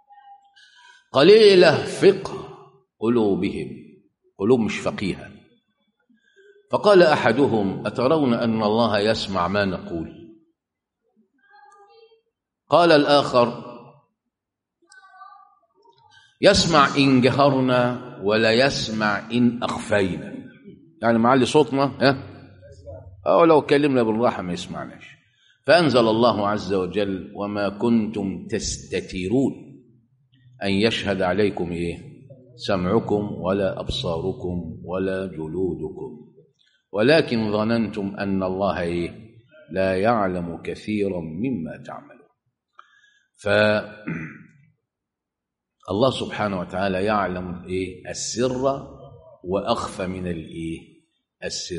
قليلة فقه قلوبهم قلوب مش فقيهة فقال أحدهم أترون أن الله يسمع ما نقول قال الآخر يسمع إن جهرنا ولا يسمع إن أخفينا يعني معلي صوتنا ها أو لو كلمنا بالراحة ما يسمعناش فأنزل الله عز وجل وما كنتم تستترون أن يشهد عليكم إيه سمعكم ولا أبصاركم ولا جلودكم ولكن ظننتم أن الله إيه لا يعلم كثيرا مما تعملون ف الله سبحانه وتعالى يعلم ايه السر واخفى من الايه السر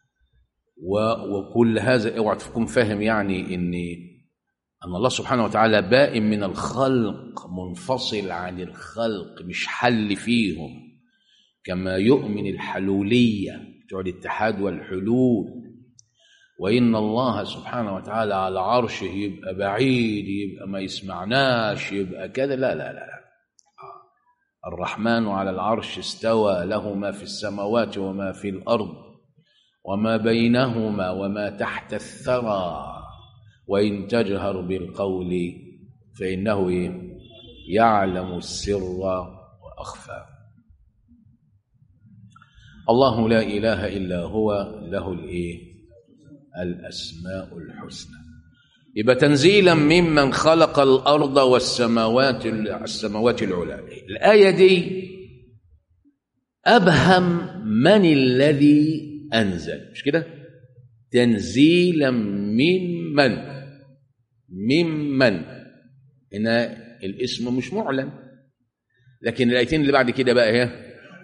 وكل هذا اوعى تكون فاهم يعني ان ان الله سبحانه وتعالى بائن من الخلق منفصل عن الخلق مش حل فيهم كما يؤمن الحلوليه بتوع الاتحاد والحلول وإن الله سبحانه وتعالى على عرشه يبقى بعيد يبقى ما يسمعناش يبقى كذا لا لا لا, لا. الرحمن على العرش استوى له ما في السماوات وما في الارض وما بينهما وما تحت الثرى وان تجهر بالقول فانه يعلم السر واخفى الله لا اله الا هو له الايه الاسماء الحسنى يبقى تنزيلا ممن خلق الارض والسماوات السماوات العلى الايه دي ابهم من الذي انزل مش كده تنزيلا ممن ممن هنا الاسم مش معلن لكن الايتين اللي بعد كده بقى ايه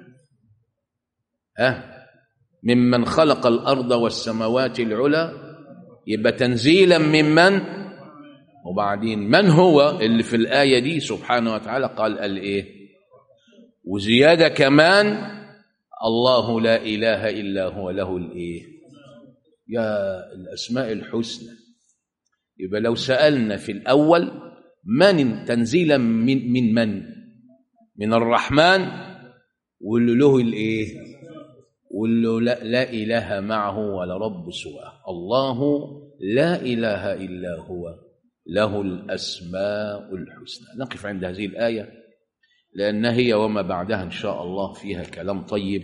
ها ممن خلق الارض والسماوات العلى يبقى تنزيلا ممن وبعدين من هو اللي في الآية دي سبحانه وتعالى قال الايه وزيادة كمان الله لا إله إلا هو له الايه يا الأسماء الحسنى يبقى لو سألنا في الأول من تنزيلا من من من من الرحمن واللي له الايه واللي لا, لا إله معه ولا رب سواه الله لا إله إلا هو له الأسماء الحسنى نقف عند هذه الآية لأن هي وما بعدها إن شاء الله فيها كلام طيب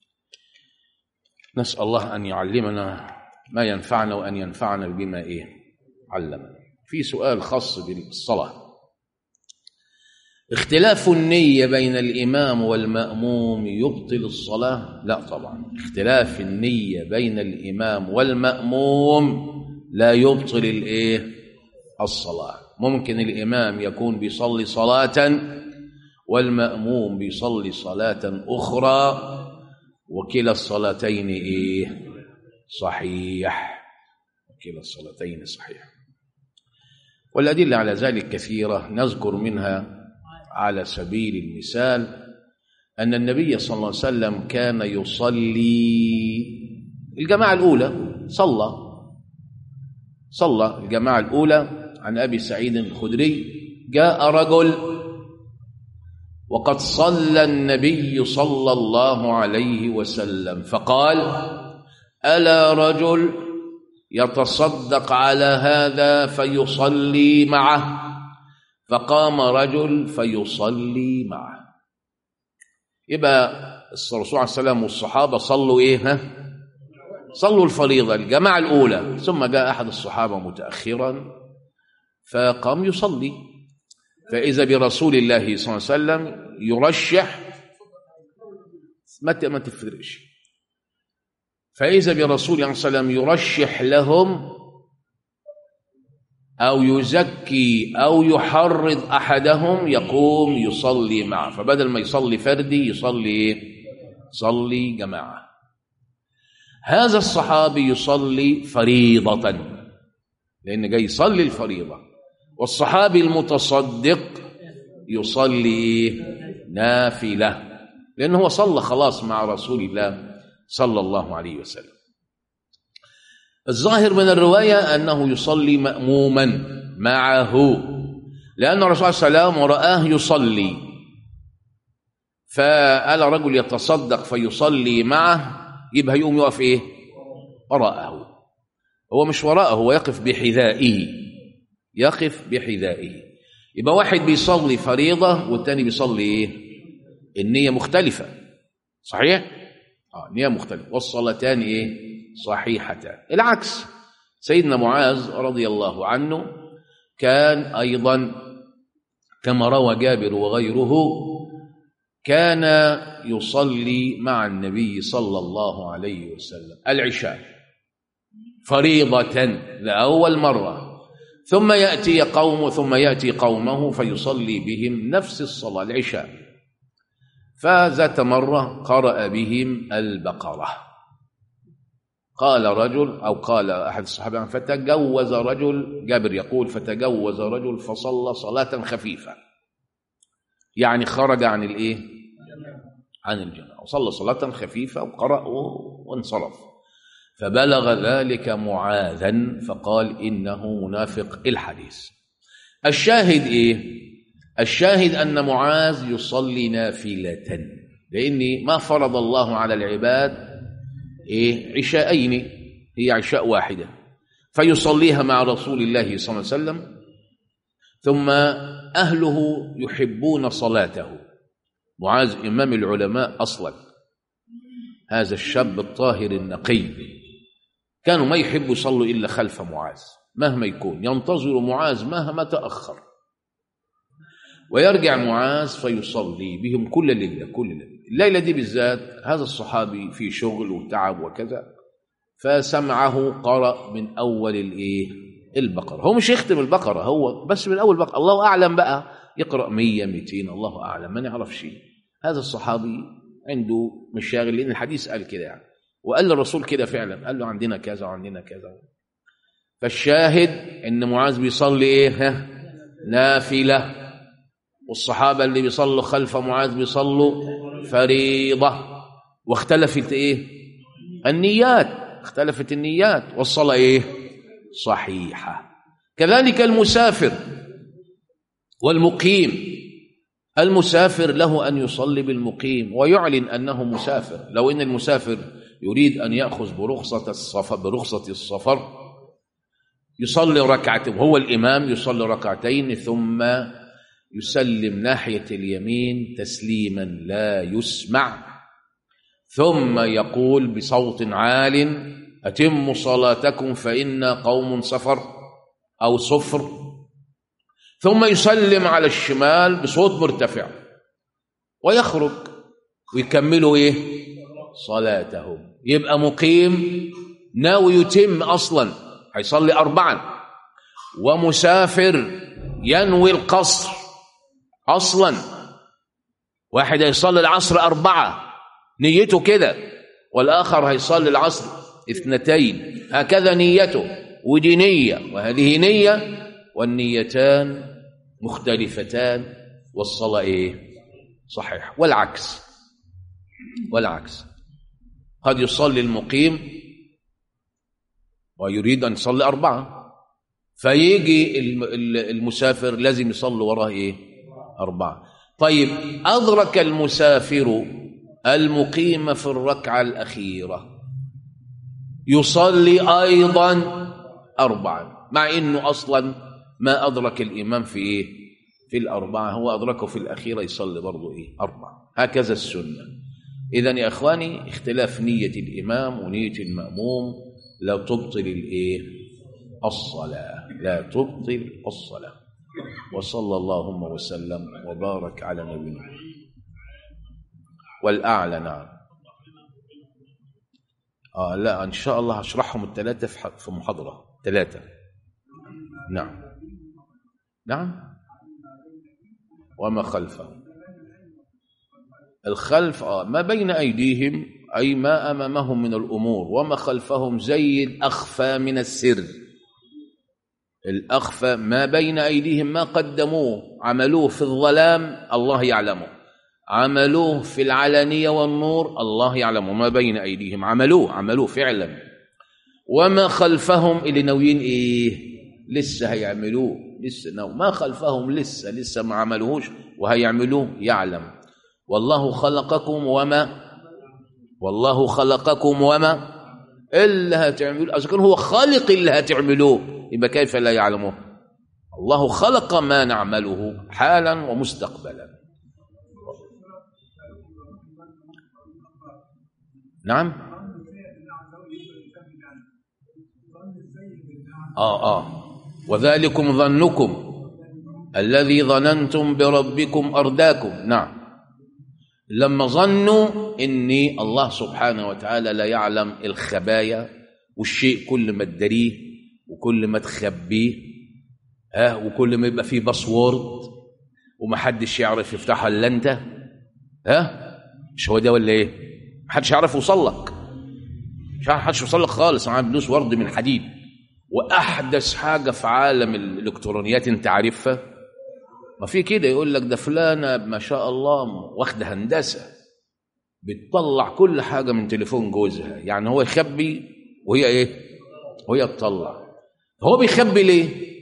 نسأل الله أن يعلمنا ما ينفعنا وأن ينفعنا بما إيه علمنا في سؤال خاص بالصلاة اختلاف النية بين الإمام والمأموم يبطل الصلاة؟ لا طبعا اختلاف النية بين الإمام والمأموم لا يبطل الإيه؟ الصلاة ممكن الإمام يكون بيصلي صلاة والمأموم بيصلي صلاة أخرى وكلا الصلاتين إيه؟ صحيح وكلا الصلاتين صحيح والأدلة على ذلك كثيرة نذكر منها على سبيل المثال أن النبي صلى الله عليه وسلم كان يصلي الجماعة الأولى صلى صلى الجماعة الأولى عن أبي سعيد الخدري جاء رجل وقد صلى النبي صلى الله عليه وسلم فقال ألا رجل يتصدق على هذا فيصلي معه فقام رجل فيصلي معه يبقى الرسول عليه السلام والصحابة صلوا إيه ها؟ صلوا الفريضة الجماعة الأولى ثم جاء أحد الصحابة متأخرا فقام يصلي فإذا برسول الله صلى الله عليه وسلم يرشح ما ما تفرقش فإذا برسول الله صلى الله عليه وسلم يرشح لهم أو يزكي أو يحرض أحدهم يقوم يصلي معه فبدل ما يصلي فردي يصلي يصلي جماعة هذا الصحابي يصلي فريضة لأن جاي يصلي الفريضة والصحابي المتصدق يصلي نافلة لأنه هو صلى خلاص مع رسول الله صلى الله عليه وسلم الظاهر من الرواية أنه يصلي مأموما معه لأن الرسول صلى الله عليه وسلم رآه يصلي فقال رجل يتصدق فيصلي معه يبقى يقوم يقف إيه وراءه هو مش وراءه هو يقف بحذائه يقف بحذائه يبقى واحد بيصلي فريضة والتاني بيصلي إيه النية مختلفة صحيح آه نية مختلفة والصلاتان إيه صحيحتان العكس سيدنا معاذ رضي الله عنه كان أيضا كما روى جابر وغيره كان يصلي مع النبي صلى الله عليه وسلم العشاء فريضة لأول مرة ثم يأتي قوم ثم يأتي قومه فيصلي بهم نفس الصلاة العشاء فذات مرة قرأ بهم البقرة قال رجل أو قال أحد الصحابة فتجوز رجل جابر يقول فتجوز رجل فصلى صلاة خفيفة يعني خرج عن الإيه عن الجماعة وصلى صلاة خفيفة وقرأ وانصرف فبلغ ذلك معاذا فقال إنه منافق الحديث الشاهد إيه الشاهد أن معاذ يصلي نافلة لأن ما فرض الله على العباد إيه عشاءين هي عشاء واحدة فيصليها مع رسول الله صلى الله عليه وسلم ثم أهله يحبون صلاته معاذ إمام العلماء أصلا هذا الشاب الطاهر النقي كانوا ما يحبوا يصلوا إلا خلف معاذ مهما يكون ينتظر معاذ مهما تأخر ويرجع معاذ فيصلي بهم كل ليلة كل ليلة الليلة دي بالذات هذا الصحابي في شغل وتعب وكذا فسمعه قرأ من أول الإيه البقرة هو مش يختم البقرة هو بس من أول بقرة الله أعلم بقى يقرأ مية ميتين الله أعلم ما نعرف شيء هذا الصحابي عنده مشاغل لأن الحديث قال كده يعني وقال للرسول كده فعلا قال له عندنا كذا وعندنا كذا فالشاهد ان معاذ بيصلي ايه ها نافله والصحابه اللي بيصلوا خلف معاذ بيصلوا فريضه واختلفت ايه النيات اختلفت النيات والصلاه ايه صحيحه كذلك المسافر والمقيم المسافر له ان يصلي بالمقيم ويعلن انه مسافر لو ان المسافر يريد أن يأخذ برخصة السفر برخصة السفر يصلي ركعتين وهو الإمام يصلي ركعتين ثم يسلم ناحية اليمين تسليما لا يسمع ثم يقول بصوت عال أتموا صلاتكم فإنا قوم سفر أو صفر ثم يسلم على الشمال بصوت مرتفع ويخرج ويكملوا إيه صلاتهم يبقى مقيم ناوي يتم اصلا هيصلي اربعا ومسافر ينوي القصر اصلا واحد هيصلي العصر اربعه نيته كده والاخر هيصلي العصر اثنتين هكذا نيته ودي نيه وهذه نيه والنيتان مختلفتان والصلاه ايه صحيح والعكس والعكس قد يصلي المقيم ويريد أن يصلي أربعة فيجي المسافر لازم يصلي وراه إيه أربعة طيب أدرك المسافر المقيم في الركعة الأخيرة يصلي أيضا أربعة مع أنه أصلا ما أدرك الإمام في إيه في الأربعة هو أدركه في الأخيرة يصلي برضه إيه أربعة هكذا السنة إذا يا إخواني اختلاف نية الإمام ونية المأموم لا تبطل الإيه الصلاة لا تبطل الصلاة وصلى اللهم وسلم وبارك على نبينا والأعلى نعم آه لا إن شاء الله هشرحهم الثلاثة في محاضرة ثلاثة نعم نعم وما خلفهم الخلف آه ما بين أيديهم أي ما أمامهم من الأمور وما خلفهم زي الأخفى من السر الأخفى ما بين أيديهم ما قدموه عملوه في الظلام الله يعلمه عملوه في العلانية والنور الله يعلم ما بين أيديهم عملوه عملوه فعلا وما خلفهم اللي ناويين إيه لسه هيعملوه لسه ناو ما خلفهم لسه لسه ما عملوهوش وهيعملوه يعلم والله خلقكم وما والله خلقكم وما اللي هتعملوه إذا كان هو خالق اللي هتعملوه يبقى كيف لا يعلمه الله خلق ما نعمله حالا ومستقبلا نعم آه آه وذلكم ظنكم الذي ظننتم بربكم أرداكم نعم لما ظنوا إني الله سبحانه وتعالى لا يعلم الخبايا والشيء كل ما تدريه وكل ما تخبيه ها وكل ما يبقى فيه باسورد ومحدش يعرف يفتحها الا انت ها مش هو ده ولا ايه محدش يعرف يوصل لك مش محدش يوصل لك خالص معاه فلوس ورد من حديد واحدث حاجه في عالم الالكترونيات انت عارفها ما في كده يقول لك ده فلانه ما شاء الله واخده هندسه بتطلع كل حاجه من تليفون جوزها يعني هو يخبي وهي ايه وهي تطلع هو بيخبي ليه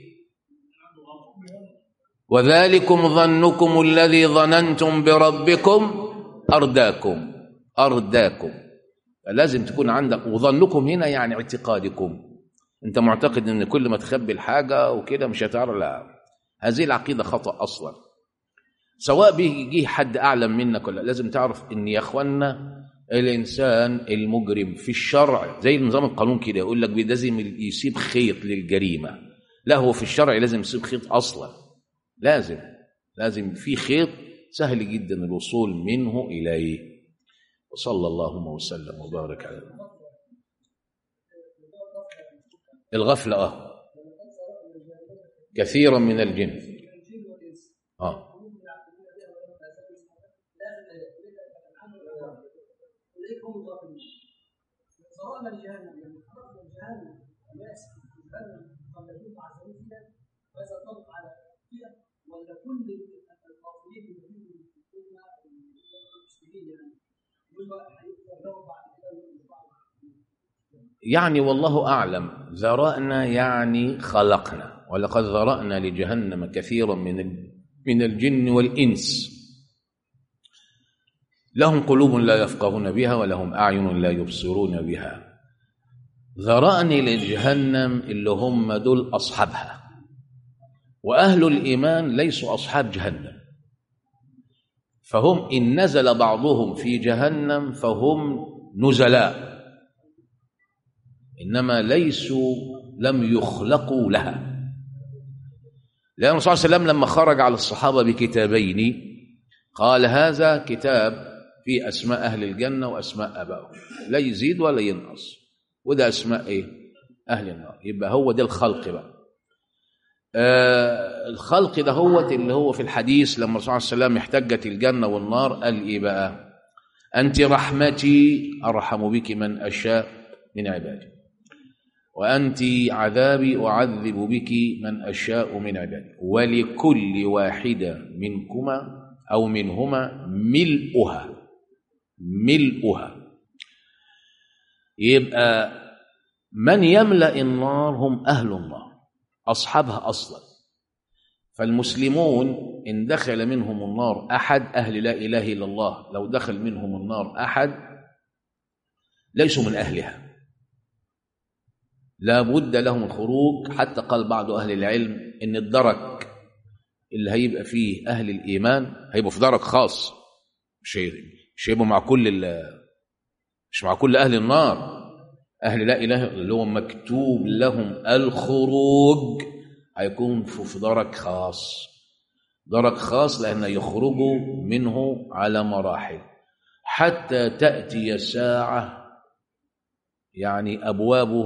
وذلكم ظنكم الذي ظننتم بربكم ارداكم ارداكم لازم تكون عندك وظنكم هنا يعني اعتقادكم انت معتقد ان كل ما تخبي الحاجه وكده مش هتعرف لا هذه العقيده خطا اصلا سواء بيجي حد اعلم منك ولا لازم تعرف ان يا اخوانا الانسان المجرم في الشرع زي نظام القانون كده يقول لك لازم يسيب خيط للجريمه لا هو في الشرع لازم يسيب خيط اصلا لازم لازم في خيط سهل جدا الوصول منه اليه وصلى اللهم وسلم وبارك على الغفله اه كثيرا من الجن اه صرانا لجهنم يعني خلقنا لجهنم الناس جهنم مخلدين معذبين فيها ماذا تنطق على فيها ولا كل الغافلين اللي فيهم الامه المسلمين يعني دول هيبقى لهم بعد كده يعني والله أعلم ذرأنا يعني خلقنا ولقد ذرأنا لجهنم كثيرا من ال- من الجن والإنس لهم قلوب لا يفقهون بها ولهم أعين لا يبصرون بها ذرأني لجهنم اللي هم دول أصحابها وأهل الإيمان ليسوا أصحاب جهنم فهم إن نزل بعضهم في جهنم فهم نزلاء إنما ليسوا لم يخلقوا لها لأن الرسول صلى الله عليه وسلم لما خرج على الصحابة بكتابين قال هذا كتاب في أسماء أهل الجنة وأسماء أبائهم لا يزيد ولا ينقص وده أسماء إيه؟ أهل النار يبقى هو ده الخلق بقى آه الخلق ده هو اللي هو في الحديث لما الرسول صلى الله عليه وسلم احتجت الجنة والنار قال إيه بقى أنت رحمتي أرحم بك من أشاء من عبادي وأنت عذابي أعذب بك من أشاء من عبادي ولكل واحدة منكما أو منهما ملؤها ملؤها يبقى من يملأ النار هم أهل النار أصحابها أصلا فالمسلمون إن دخل منهم النار أحد أهل لا إله إلا الله لو دخل منهم النار أحد ليسوا من أهلها لا بد لهم الخروج حتى قال بعض أهل العلم إن الدرك اللي هيبقى فيه أهل الإيمان هيبقوا في درك خاص مش مش هيبقوا مع كل ال- مش مع كل أهل النار أهل لا إله اللي هو مكتوب لهم الخروج هيكون في في درك خاص درك خاص لأن يخرجوا منه على مراحل حتى تأتي ساعة يعني أبوابه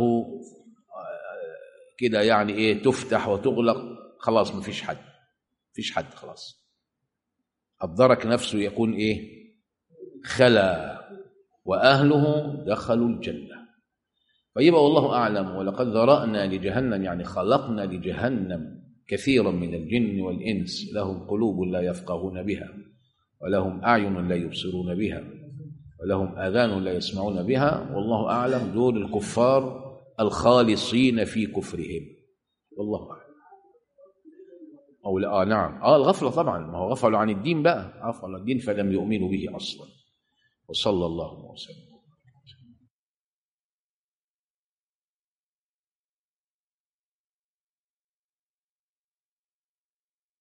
كده يعني ايه تفتح وتغلق خلاص مفيش حد مفيش حد خلاص الدرك نفسه يكون ايه خلا واهله دخلوا الجنه فيبقى والله اعلم ولقد ذرانا لجهنم يعني خلقنا لجهنم كثيرا من الجن والانس لهم قلوب لا يفقهون بها ولهم أعين لا يبصرون بها ولهم آذان لا يسمعون بها والله أعلم دول الكفار الخالصين في كفرهم والله أعلم أو لا آه نعم آه الغفلة طبعا ما هو غفلوا عن الدين بقى غفلوا عن الدين فلم يؤمنوا به أصلا وصلى الله وسلم